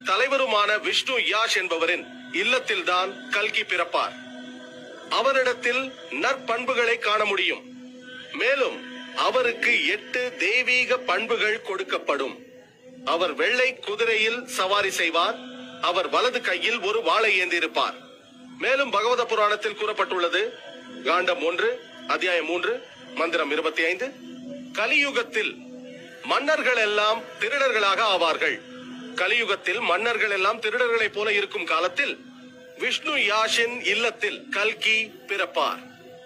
தலைவருமான விஷ்ணு யாஷ் என்பவரின் இல்லத்தில்தான் கல்கி பிறப்பார் அவரிடத்தில் நற்பண்புகளை காண முடியும் மேலும் அவருக்கு எட்டு தெய்வீக பண்புகள் கொடுக்கப்படும் அவர் வெள்ளை குதிரையில் சவாரி செய்வார் அவர் வலது கையில் ஒரு வாளை ஏந்தியிருப்பார் மேலும் பகவத புராணத்தில் கூறப்பட்டுள்ளது காண்டம் ஒன்று அத்தியாயம் மூன்று மந்திரம் இருபத்தி ஐந்து கலியுகத்தில் மன்னர்கள் எல்லாம் திருடர்களாக ஆவார்கள் கலியுகத்தில் மன்னர்கள் எல்லாம் திருடர்களைப் போல இருக்கும் காலத்தில் விஷ்ணு யாஷின் இல்லத்தில் கல்கி பிறப்பார்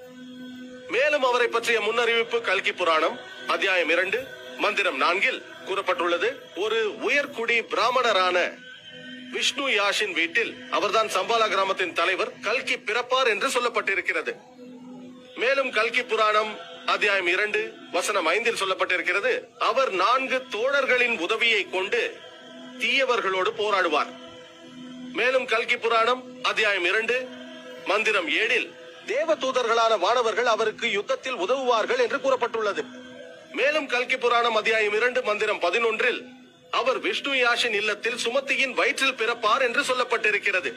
மேலும் அவரை பற்றிய முன்னறிவிப்பு கல்கி புராணம் அத்தியாயம் இரண்டு மந்திரம் நான்கில் கூறப்பட்டுள்ளது ஒரு உயர்குடி பிராமணரான விஷ்ணு யாஷின் வீட்டில் அவர்தான் சம்பாலா கிராமத்தின் தலைவர் கல்கி பிறப்பார் என்று சொல்லப்பட்டிருக்கிறது மேலும் கல்கி புராணம் அத்தியாயம் இரண்டு வசனம் ஐந்தில் சொல்லப்பட்டிருக்கிறது அவர் நான்கு தோழர்களின் உதவியை கொண்டு தீயவர்களோடு போராடுவார் மேலும் கல்கி புராணம் அத்தியாயம் இரண்டு மந்திரம் ஏழில் தேவ தூதர்களான வானவர்கள் அவருக்கு யுத்தத்தில் உதவுவார்கள் என்று கூறப்பட்டுள்ளது மேலும் கல்கி புராணம் அத்தியாயம் இரண்டு மந்திரம் பதினொன்றில் அவர் விஷ்ணு யாஷின் இல்லத்தில் சுமத்தியின் வயிற்றில் பிறப்பார் என்று சொல்லப்பட்டிருக்கிறது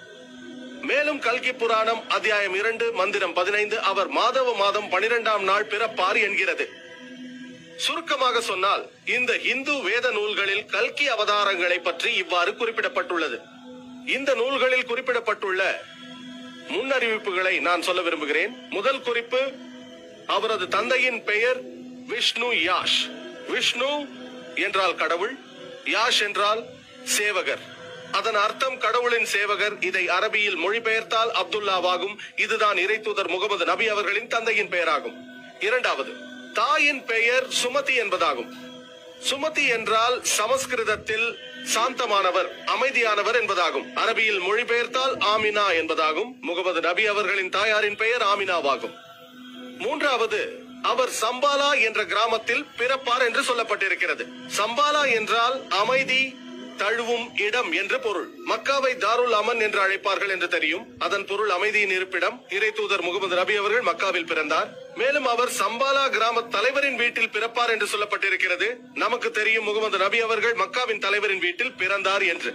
மேலும் கல்கி புராணம் அத்தியாயம் இரண்டு மந்திரம் பதினைந்து அவர் மாதவ மாதம் பனிரெண்டாம் நாள் பிறப்பார் என்கிறது சுருக்கமாக சொன்னால் இந்த இந்து வேத நூல்களில் கல்கி அவதாரங்களை பற்றி இவ்வாறு குறிப்பிடப்பட்டுள்ளது இந்த நூல்களில் குறிப்பிடப்பட்டுள்ள முன்னறிவிப்புகளை நான் சொல்ல விரும்புகிறேன் முதல் குறிப்பு அவரது தந்தையின் பெயர் விஷ்ணு யாஷ் விஷ்ணு என்றால் கடவுள் யாஷ் என்றால் சேவகர் அதன் அர்த்தம் கடவுளின் சேவகர் இதை அரபியில் மொழிபெயர்த்தால் அப்துல்லாவாகும் இதுதான் இறைத்தூதர் முகமது நபி அவர்களின் தந்தையின் பெயராகும் இரண்டாவது தாயின் பெயர் சுமதி என்பதாகும் சுமதி என்றால் சமஸ்கிருதத்தில் சாந்தமானவர் அமைதியானவர் என்பதாகும் அரபியில் மொழிபெயர்த்தால் ஆமினா என்பதாகும் முகமது நபி அவர்களின் தாயாரின் பெயர் ஆமினாவாகும் மூன்றாவது அவர் சம்பாலா என்ற கிராமத்தில் பிறப்பார் என்று சொல்லப்பட்டிருக்கிறது சம்பாலா என்றால் அமைதி தழுவும் இடம் என்று பொருள் மக்காவை தாருல் அமன் என்று அழைப்பார்கள் என்று தெரியும் அதன் பொருள் அமைதியின் இருப்பிடம் இறை தூதர் முகமது நபி அவர்கள் மக்காவில் பிறந்தார் மேலும் அவர் சம்பாலா கிராம தலைவரின் வீட்டில் பிறப்பார் என்று சொல்லப்பட்டிருக்கிறது நமக்கு தெரியும் முகமது நபி அவர்கள் மக்காவின் தலைவரின் வீட்டில் பிறந்தார் என்று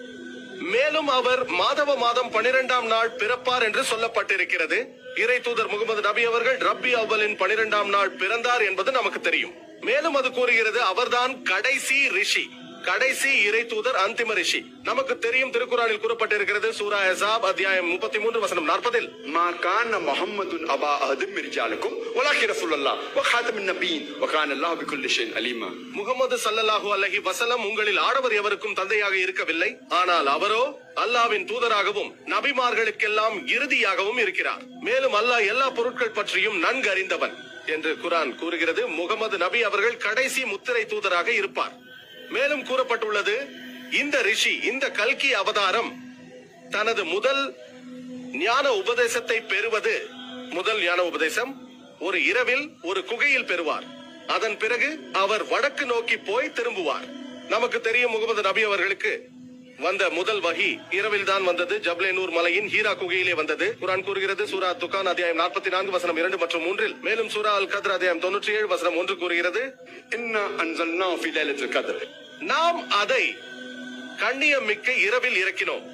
மேலும் அவர் மாதவ மாதம் பனிரெண்டாம் நாள் பிறப்பார் என்று சொல்லப்பட்டிருக்கிறது இறை தூதர் முகமது நபி அவர்கள் ரப்பி அவ்வலின் பனிரெண்டாம் நாள் பிறந்தார் என்பது நமக்கு தெரியும் மேலும் அது கூறுகிறது அவர்தான் கடைசி ரிஷி கடைசி இறை தூதர் அந்திம ரிஷி நமக்கு தெரியும் திருக்குறானில் கூறப்பட்டிருக்கிறது சூரா எசாப் அத்தியாயம் முப்பத்தி மூன்று வசனம் நாற்பதில் ما كان محمد أبا أحد من رجالكم ولكن رسول الله وخاتم النبيين وكان الله بكل شيء عليما முகமது சல்லல்லாஹு அலைஹி வஸல்லம் உங்களில் ஆடவர் எவருக்கும் தந்தையாக இருக்கவில்லை ஆனால் அவரோ அல்லாவின் தூதராகவும் நபிமார்களுக்கெல்லாம் இறுதியாகவும் இருக்கிறார் மேலும் அல்லாஹ் எல்லா பொருட்கள் பற்றியும் நன்கு அறிந்தவன் என்று குரான் கூறுகிறது முகமது நபி அவர்கள் கடைசி முத்திரை தூதராக இருப்பார் மேலும் கூறப்பட்டுள்ளது இந்த ரிஷி இந்த கல்கி அவதாரம் தனது முதல் ஞான உபதேசத்தை பெறுவது முதல் ஞான உபதேசம் ஒரு இரவில் ஒரு குகையில் பெறுவார் அதன் பிறகு அவர் வடக்கு நோக்கி போய் திரும்புவார் நமக்கு தெரியும் முகமது நபி அவர்களுக்கு வந்த முதல் வகி இரவில் தான் வந்தது ஜப்லேனூர் மலையின் ஹீரா குகையிலே வந்தது குரான் கூறுகிறது சூரா துக்கான் அத்தியாயம் நாற்பத்தி நான்கு வசனம் இரண்டு மற்றும் மூன்றில் மேலும் சூரா அல் கத்ர் அத்தியாயம் தொன்னூற்றி ஏழு வசனம் ஒன்று கூறுகிறது إنا أنزلناه في ليلة القدر நாம் அதை கண்ணியம் மிக்க இரவில் இறக்கினோம்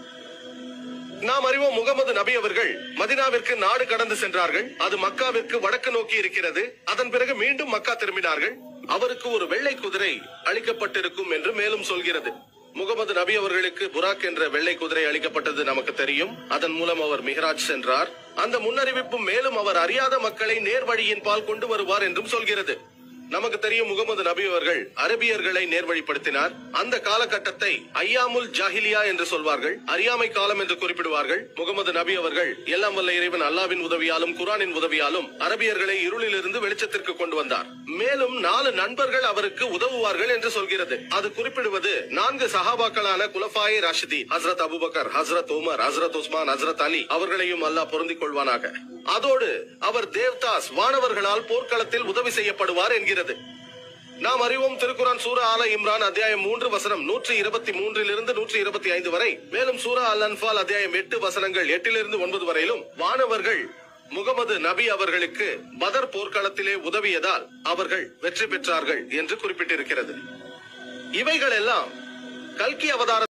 நாம் அறிவோம் முகமது நபி அவர்கள் மதினாவிற்கு நாடு கடந்து சென்றார்கள் அது மக்காவிற்கு வடக்கு நோக்கி இருக்கிறது அதன் பிறகு மீண்டும் மக்கா திரும்பினார்கள் அவருக்கு ஒரு வெள்ளை குதிரை அளிக்கப்பட்டிருக்கும் என்று மேலும் சொல்கிறது முகமது நபி அவர்களுக்கு புராக் என்ற வெள்ளை குதிரை அளிக்கப்பட்டது நமக்கு தெரியும் அதன் மூலம் அவர் மிஹராஜ் சென்றார் அந்த முன்னறிவிப்பு மேலும் அவர் அறியாத மக்களை நேர்வழியின் பால் கொண்டு வருவார் என்றும் சொல்கிறது நமக்கு தெரியும் முகமது நபி அவர்கள் அரபியர்களை நேர்வழிப்படுத்தினார் அந்த காலகட்டத்தை ஐயாமுல் ஜாஹிலியா என்று சொல்வார்கள் அறியாமை காலம் என்று குறிப்பிடுவார்கள் முகமது நபி அவர்கள் எல்லாம் வல்ல இறைவன் அல்லாவின் உதவியாலும் குரானின் உதவியாலும் அரபியர்களை இருளிலிருந்து வெளிச்சத்திற்கு கொண்டு வந்தார் மேலும் நாலு நண்பர்கள் அவருக்கு உதவுவார்கள் என்று சொல்கிறது அது குறிப்பிடுவது நான்கு சஹாபாக்களான குலஃபாயே ராஷிதி ஹஸ்ரத் அபுபக்கர் ஹஸ்ரத் உமர் ஹஸ்ரத் உஸ்மான் ஹஸ்ரத் அலி அவர்களையும் அல்லாஹ் பொருந்திக் கொள்வானாக அதோடு அவர் தேவ்தாஸ் வானவர்களால் போர்க்களத்தில் உதவி செய்யப்படுவார் என்கிறது நாம் அறிவோம் திருக்குரான் சூரா ஆல இம்ரான் அத்தியாயம் மூன்று வசனம் நூற்றி இருபத்தி மூன்றிலிருந்து நூற்றி இருபத்தி ஐந்து வரை மேலும் சூரா அல் அன்பால் அத்தியாயம் எட்டு வசனங்கள் எட்டிலிருந்து ஒன்பது வரையிலும் வானவர்கள் முகமது நபி அவர்களுக்கு பதர் போர்க்களத்திலே உதவியதால் அவர்கள் வெற்றி பெற்றார்கள் என்று குறிப்பிட்டிருக்கிறது இவைகள் எல்லாம் கல்கி அவதார